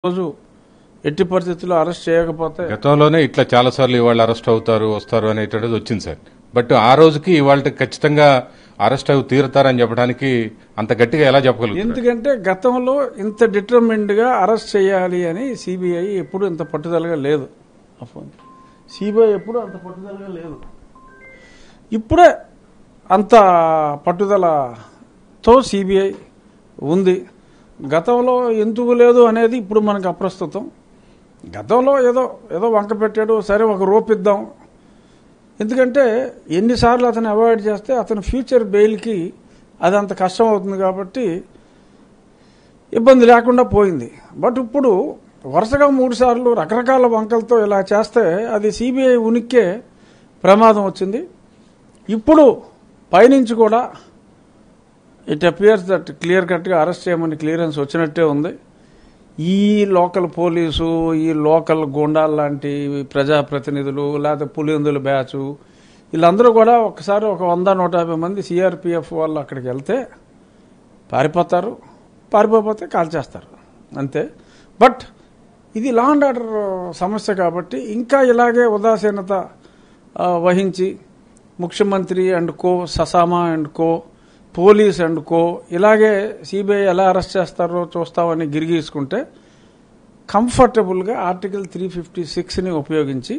రోజు ఎట్టి పరిస్థితుల్లో అరెస్ట్ చేయకపోతే గతంలోనే ఇట్లా చాలా సార్లు ఇవాళ అరెస్ట్ అవుతారు వస్తారు అనేటువంటిది వచ్చింది సార్ బట్ ఆ రోజుకి ఇవాళ ఖచ్చితంగా అరెస్ట్ అవి తీరుతారని చెప్పడానికి అంత గట్టిగా ఎలా చెప్పగలుగుతారు ఎందుకంటే గతంలో ఇంత డిటర్మిండ్ గా అరెస్ట్ చేయాలి అని సిబిఐ ఎప్పుడు ఇంత పట్టుదలగా లేదు సిబిఐ ఎప్పుడు అంత పట్టుదలగా లేదు ఇప్పుడే అంత పట్టుదలతో సిబిఐ ఉంది గతంలో ఎందుకు లేదు అనేది ఇప్పుడు మనకు అప్రస్తుతం గతంలో ఏదో ఏదో వంక పెట్టాడు సరే ఒక రూపిద్దాం ఎందుకంటే ఎన్నిసార్లు అతను అవాయిడ్ చేస్తే అతని ఫ్యూచర్ బెయిల్కి అది అంత కష్టం అవుతుంది కాబట్టి ఇబ్బంది లేకుండా పోయింది బట్ ఇప్పుడు వరుసగా మూడు సార్లు రకరకాల వంకలతో ఇలా చేస్తే అది సిబిఐ ఉనికే ప్రమాదం వచ్చింది ఇప్పుడు పైనుంచి కూడా ఇట్ అపియర్స్ దట్ క్లియర్ కట్గా అరెస్ట్ చేయమని క్లియరెన్స్ వచ్చినట్టే ఉంది ఈ లోకల్ పోలీసు ఈ లోకల్ గూండాలు లాంటి ప్రజాప్రతినిధులు లేకపోతే పులిందుల బ్యాచ్ వీళ్ళందరూ కూడా ఒకసారి ఒక వంద నూట యాభై మంది సిఆర్పిఎఫ్ వాళ్ళు అక్కడికి వెళ్తే పారిపోతారు పారిపోతే కాల్ చేస్తారు అంతే బట్ ఇది లా అండ్ ఆర్డర్ సమస్య కాబట్టి ఇంకా ఇలాగే ఉదాసీనత ఆ, వహించి ముఖ్యమంత్రి అండ్ కో ససామా and co police and co ఇలాగే సిబిఐ ఎలా అరెస్ట్ చేస్తారో చూస్తామని గిరిగీసుకుంటే కంఫర్టబుల్గా ఆర్టికల్ త్రీ ఫిఫ్టీ సిక్స్ని ఉపయోగించి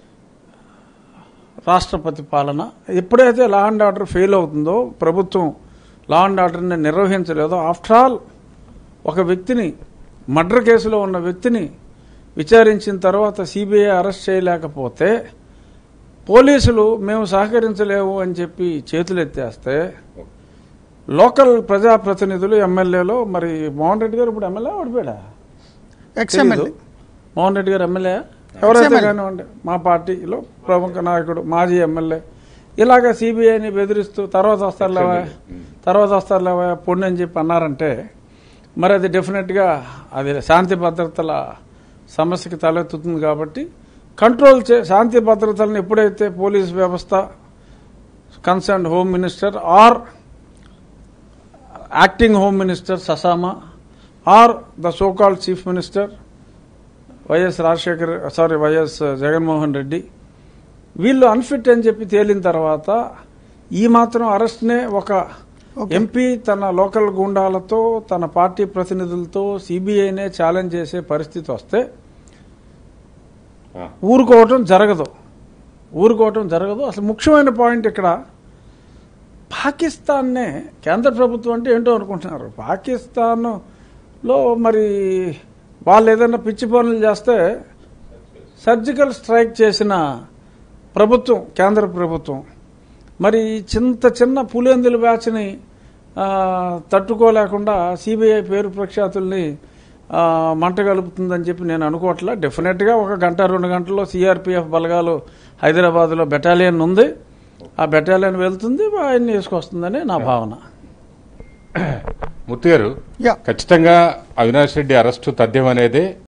రాష్ట్రపతి పాలన ఎప్పుడైతే లా అండ్ ఆర్డర్ ఫెయిల్ అవుతుందో ప్రభుత్వం లా అండ్ ఆర్డర్ని నిర్వహించలేదో ఆఫ్టర్ ఆల్ ఒక వ్యక్తిని మర్డర్ కేసులో ఉన్న వ్యక్తిని విచారించిన తర్వాత సిబిఐ అరెస్ట్ చేయలేకపోతే పోలీసులు మేము సహకరించలేము అని చెప్పి చేతులు ఎత్తేస్తే లోకల్ ప్రజాప్రతినిధులు ఎమ్మెల్యేలు మరి మోహన్ రెడ్డి గారు ఇప్పుడు ఎమ్మెల్యే ఓడిపోయాడా ఎక్స్ఎమ్ఎల్ఏ తెలీదు. మోహన్ రెడ్డి గారు ఎమ్మెల్యే ఎవరైతే ఎమ్మెల్యే. కానివ్వండి మా పార్టీలో ప్రముఖ నాయకుడు మాజీ ఎమ్మెల్యే ఇలాగ సిబిఐని బెదిరిస్తూ తర్వాత వస్తారు లేవా తర్వాత వస్తారు లేవా పొండి అని చెప్పి అన్నారంటే మరి అది డెఫినెట్గా అది శాంతి భద్రతల సమస్యకి తలెత్తుతుంది కాబట్టి కంట్రోల్ చే శాంతి భద్రతలను ఎప్పుడైతే పోలీస్ వ్యవస్థ concern home minister or acting home minister ససామా or the so called chief minister YS Rajasekhar sorry YS Jaganmohan Reddy వీళ్ళు అన్ఫిట్ అని చెప్పి తేలిన తర్వాత ఈ మాత్రం అరెస్ట్నే ఒక ఎంపీ తన లోకల్ గుండాలతో తన పార్టీ ప్రతినిధులతో సిబిఐనే ఛాలెంజ్ చేసే పరిస్థితి వస్తే ఆ. ఊరుకోవటం జరగదు ఊరుకోవటం జరగదు అసలు ముఖ్యమైన పాయింట్ ఇక్కడ పాకిస్తాన్నే కేంద్ర ప్రభుత్వం అంటే ఏంటో అనుకుంటున్నారు పాకిస్తాన్లో మరి వాళ్ళు ఏదైనా పిచ్చి పనులు చేస్తే సర్జికల్ స్ట్రైక్ చేసిన ప్రభుత్వం కేంద్ర ప్రభుత్వం మరి చింత చిన్న పులిందుల బ్యాచ్ని ఆ, తట్టుకోలేకుండా సిబిఐ పేరు ప్రఖ్యాతుల్ని ఆ, మంట కలుపుతుందని చెప్పి నేను అనుకోవట్లా డెఫినెట్గా ఒక గంట రెండు గంటల్లో సిఆర్పిఎఫ్ బలగాలు హైదరాబాద్లో బెటాలియన్ ఉంది ఆ బెటాలియన్ వెళ్తుంది ఆయన్ని వేసుకొస్తుందని నా భావన మూర్తి గారు యా ఖచ్చితంగా అవినాష్ రెడ్డి అరెస్టు తథ్యం అనేది